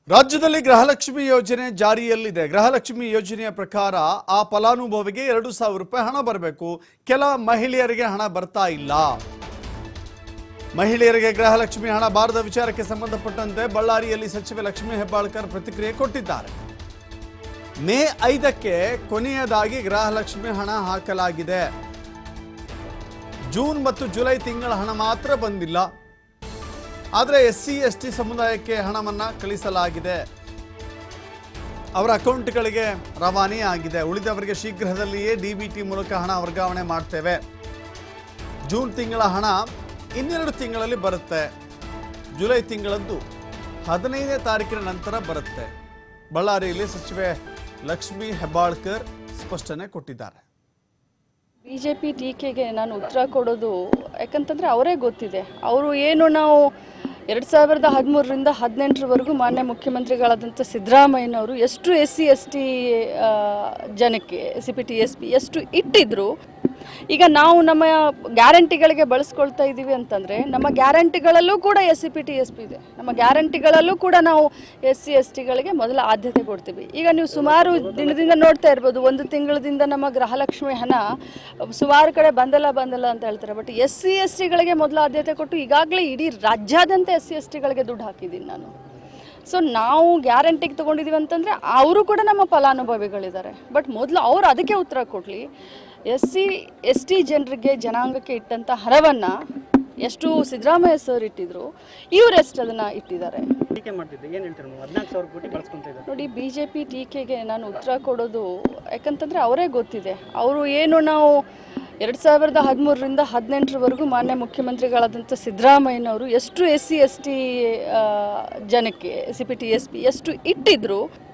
ರಾಜ್ಯದಲ್ಲಿ ಗೃಹಲಕ್ಷ್ಮಿ ಯೋಜನೆ ಜಾರಿಯಲ್ಲಿದೆ ಗೃಹಲಕ್ಷ್ಮಿ ಯೋಜನೆಯ ಪ್ರಕಾರ ಆ ಫಲಾನುಭವಿಗೆ ಎರಡು ಸಾವಿರ ರೂಪಾಯಿ ಹಣ ಬರಬೇಕು ಕೆಲ ಮಹಿಳೆಯರಿಗೆ ಹಣ ಬರ್ತಾ ಇಲ್ಲ ಮಹಿಳೆಯರಿಗೆ ಗೃಹಲಕ್ಷ್ಮಿ ಹಣ ಬಾರದ ವಿಚಾರಕ್ಕೆ ಸಂಬಂಧಪಟ್ಟಂತೆ ಬಳ್ಳಾರಿಯಲ್ಲಿ ಸಚಿವೆ ಲಕ್ಷ್ಮೀ ಹೆಬ್ಬಾಳ್ಕರ್ ಪ್ರತಿಕ್ರಿಯೆ ಕೊಟ್ಟಿದ್ದಾರೆ ಮೇ ಐದಕ್ಕೆ ಕೊನೆಯದಾಗಿ ಗೃಹಲಕ್ಷ್ಮಿ ಹಣ ಹಾಕಲಾಗಿದೆ ಜೂನ್ ಮತ್ತು ಜುಲೈ ತಿಂಗಳ ಹಣ ಮಾತ್ರ ಬಂದಿಲ್ಲ ಆದರೆ ಎಸ್ ಸಿ ಎಸ್ ಟಿ ಸಮುದಾಯಕ್ಕೆ ಹಣವನ್ನು ಕಳಿಸಲಾಗಿದೆ ಅವರ ಅಕೌಂಟ್ಗಳಿಗೆ ರವಾನೆ ಆಗಿದೆ ಉಳಿದವರಿಗೆ ಶೀಘ್ರದಲ್ಲಿಯೇ ಡಿ ಬಿ ಟಿ ಮೂಲಕ ಹಣ ವರ್ಗಾವಣೆ ಮಾಡ್ತೇವೆ ಜೂನ್ ತಿಂಗಳ ಹಣ ಇನ್ನೆರಡು ತಿಂಗಳಲ್ಲಿ ಬರುತ್ತೆ ಜುಲೈ ತಿಂಗಳದ್ದು ಹದಿನೈದನೇ ತಾರೀಕಿನ ನಂತರ ಬರುತ್ತೆ ಬಳ್ಳಾರಿಯಲ್ಲಿ ಸಚಿವೆ ಲಕ್ಷ್ಮೀ ಹೆಬ್ಬಾಳ್ಕರ್ ಸ್ಪಷ್ಟನೆ ಕೊಟ್ಟಿದ್ದಾರೆ ಬಿ ಜೆ ಪಿ ಟೀಕೆಗೆ ನಾನು ಉತ್ತರ ಕೊಡೋದು ಯಾಕಂತಂದರೆ ಅವರೇ ಗೊತ್ತಿದೆ ಅವರು ಏನು ನಾವು ಎರಡು ಸಾವಿರದ ಹದಿಮೂರರಿಂದ ಹದಿನೆಂಟರವರೆಗೂ ಮಾನ್ಯ ಮುಖ್ಯಮಂತ್ರಿಗಳಾದಂಥ ಸಿದ್ದರಾಮಯ್ಯನವರು ಎಷ್ಟು ಎಸ್ ಸಿ ಎಸ್ ಟಿ ಜನಕ್ಕೆ S C P T S P ಎಷ್ಟು ಇಟ್ಟಿದ್ರು ಈಗ ನಾವು ನಮ್ಮ ಗ್ಯಾರಂಟಿಗಳಿಗೆ ಬಳಸ್ಕೊಳ್ತಾ ಇದ್ದೀವಿ ಅಂತಂದರೆ ನಮ್ಮ ಗ್ಯಾರಂಟಿಗಳಲ್ಲೂ ಕೂಡ S C P T S P ಇದೆ ನಮ್ಮ ಗ್ಯಾರಂಟಿಗಳಲ್ಲೂ ಕೂಡ ನಾವು ಎಸ್ ಸಿ ಎಸ್ ಟಿಗಳಿಗೆ ಮೊದಲ ಆದ್ಯತೆ ಕೊಡ್ತೀವಿ ಈಗ ನೀವು ಸುಮಾರು ದಿನದಿಂದ ನೋಡ್ತಾ ಇರ್ಬೋದು ಒಂದು ತಿಂಗಳದಿಂದ ನಮ್ಮ ಗೃಹಲಕ್ಷ್ಮಿ ಹಣ ಸುಮಾರು ಕಡೆ ಬಂದಲ್ಲ ಬಂದಲ್ಲ ಅಂತ ಹೇಳ್ತಾರೆ ಬಟ್ ಎಸ್ ಸಿ ಎಸ್ ಟಿಗಳಿಗೆ ಮೊದಲ ಆದ್ಯತೆ ಕೊಟ್ಟು ಈಗಾಗಲೇ ಇಡೀ ರಾಜ್ಯಾದ್ಯಂತ ಎಸ್ ಸಿ ಎಸ್ ಟಿಗಳಿಗೆ ದುಡ್ಡು ಹಾಕಿದ್ದೀನಿ ನಾನು ಸೊ ನಾವು ಗ್ಯಾರಂಟಿಗೆ ತೊಗೊಂಡಿದ್ದೀವಿ ಅಂತಂದರೆ ಅವರು ಕೂಡ ನಮ್ಮ ಫಲಾನುಭವಿಗಳಿದ್ದಾರೆ ಬಟ್ ಮೊದಲು ಅವರು ಅದಕ್ಕೆ ಉತ್ತರ ಕೊಡಲಿ ಎಸ್ ಸಿ ಎಸ್ ಟಿ ಜನರಿಗೆ ಜನಾಂಗಕ್ಕೆ ಇಟ್ಟಂಥ ಹಣವನ್ನು ಎಷ್ಟು ಸಿದ್ದರಾಮಯ್ಯ ಸರ್ ಇಟ್ಟಿದ್ರು ಇವ್ರು ಎಷ್ಟು ಅದನ್ನು ಇಟ್ಟಿದ್ದಾರೆ ಟೀಕೆ ಮಾಡ್ತಿದ್ದೆ ಏನು ಹೇಳ್ತಾರೆ ನೀವು ಹದಿನಾಲ್ಕು ಸಾವಿರ ಕೋಟಿ ಬಳಸ್ಕೊಂತ ಇದ್ದಾರೆ ನೋಡಿ ಬಿ ಜೆ ಪಿ ಟೀಕೆಗೆ ನಾನು ಉತ್ತರ ಕೊಡೋದು ಯಾಕಂತಂದರೆ ಅವರೇ ಗೊತ್ತಿದೆ ಅವರು ಏನು ನಾವು ಎರಡು ಸಾವಿರದ ಹದಿಮೂರರಿಂದ ಹದಿನೆಂಟರವರೆಗೂ ಮಾನ್ಯ ಮುಖ್ಯಮಂತ್ರಿಗಳಾದಂಥ ಸಿದ್ದರಾಮಯ್ಯನವರು ಎಷ್ಟು ಎಸ್ ಸಿ ಎಸ್ ಟಿ ಜನಕ್ಕೆ S C P T S P ಎಷ್ಟು ಇಟ್ಟಿದ್ರು